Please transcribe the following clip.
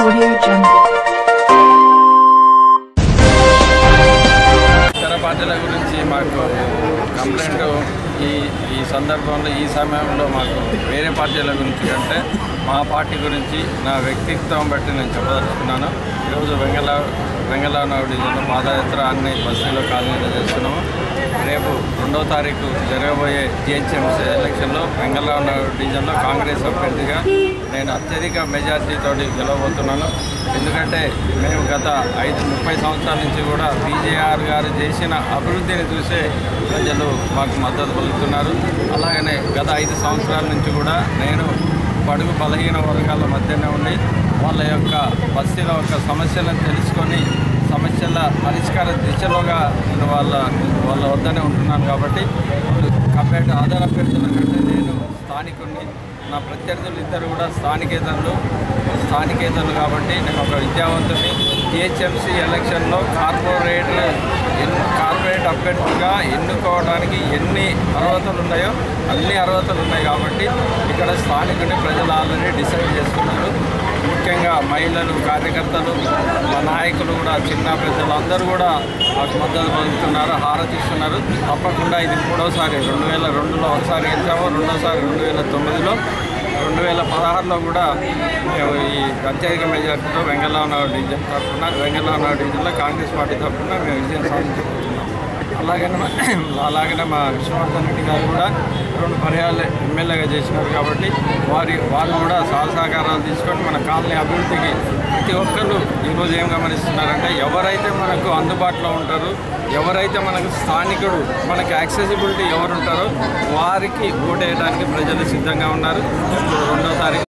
Audio Jungle. ఇతర పార్టీల గురించి మాకు కంప్లైంట్ ఈ ఈ సందర్భంలో ఈ సమయంలో మాకు వేరే పార్టీల గురించి అంటే మా పార్టీ గురించి నా వ్యక్తిత్వం బట్టి నేను చెప్పదలుచుకున్నాను ఈరోజు వెంగళ వెంగళరావు డివిజన్లో పాదయాత్ర అన్ని బస్సులో కాలనీలో చేస్తున్నాము రేపు రెండో తారీఖు జరగబోయే జిహెచ్ఎంసీ ఎలక్షన్లో వెంగళరావు డివిజన్లో కాంగ్రెస్ అభ్యర్థిగా నేను అత్యధిక మెజార్టీతో గెలవబోతున్నాను ఎందుకంటే మేము గత ఐదు ముప్పై సంవత్సరాల నుంచి కూడా పీజేఆర్ గారు చేసిన అభివృద్ధిని చూసే ప్రజలు మాకు మద్దతు పలుకుతున్నారు అలాగనే గత ఐదు సంవత్సరాల నుంచి కూడా నేను బడుగు బలహీన వర్గాల మధ్యనే ఉండి వాళ్ళ యొక్క బస్తీల యొక్క సమస్యలను తెలుసుకొని సమస్యల పరిష్కార దిశలోగా నేను వాళ్ళ వాళ్ళ వద్దనే ఉంటున్నాను కాబట్టి కంపేర్ టు ఆధార్ అభ్యర్థుల కంటే నేను స్థానికుడిని నా ప్రత్యర్థులు ఇద్దరు కూడా స్థానికేతరులు స్థానికేతరులు కాబట్టి నేను ఒక విద్యావంతుని జిహెచ్ఎంసీ ఎలక్షన్లో కార్పొరేటర్ ఎన్ కార్పొరేట్ అభ్యర్థిగా ఎన్నుకోవడానికి ఎన్ని అర్హతలు ఉన్నాయో అన్ని అర్హతలు ఉన్నాయి కాబట్టి ఇక్కడ స్థానికుని ప్రజలు ఆల్రెడీ డిసైడ్ చేసుకున్నారు ముఖ్యంగా మహిళలు కార్యకర్తలు మా నాయకులు కూడా చిన్న పెద్దలు అందరూ కూడా మాకు మద్దతు పలుకుతున్నారు హారతిస్తున్నారు తప్పకుండా ఇది మూడోసారి రెండు వేల రెండులో ఒకసారి గెలిచాము రెండోసారి రెండు వేల తొమ్మిదిలో రెండు వేల పదహారులో కూడా మేము ఈ అత్యధిక మెజార్టీతో వెంగళరావు డివిజన్ తరఫున వెంగళరావు డివిజన్లో కాంగ్రెస్ పార్టీ తరఫున మేము విజయం సాధించబోతున్నాం అలాగనే మా- అలాగనే మా విష్ణువర్ధన్ రెడ్డి గారు కూడా రెండు పర్యాలు ఎమ్మెల్యేగా చేసినారు కాబట్టి వారి వారు కూడా సహ సహకారాలు తీసుకొని మన కాలనీ అభివృద్ధికి ప్రతి ఒక్కరు ఈరోజు ఏం గమనిస్తున్నారంటే ఎవరైతే మనకు అందుబాటులో ఉంటారో ఎవరైతే మనకు స్థానికుడు మనకు యాక్సెసిబిలిటీ ఎవరు ఉంటారో వారికి ఓటేయడానికి ప్రజలు సిద్ధంగా ఉన్నారు ఇప్పుడు రెండో తారీఖు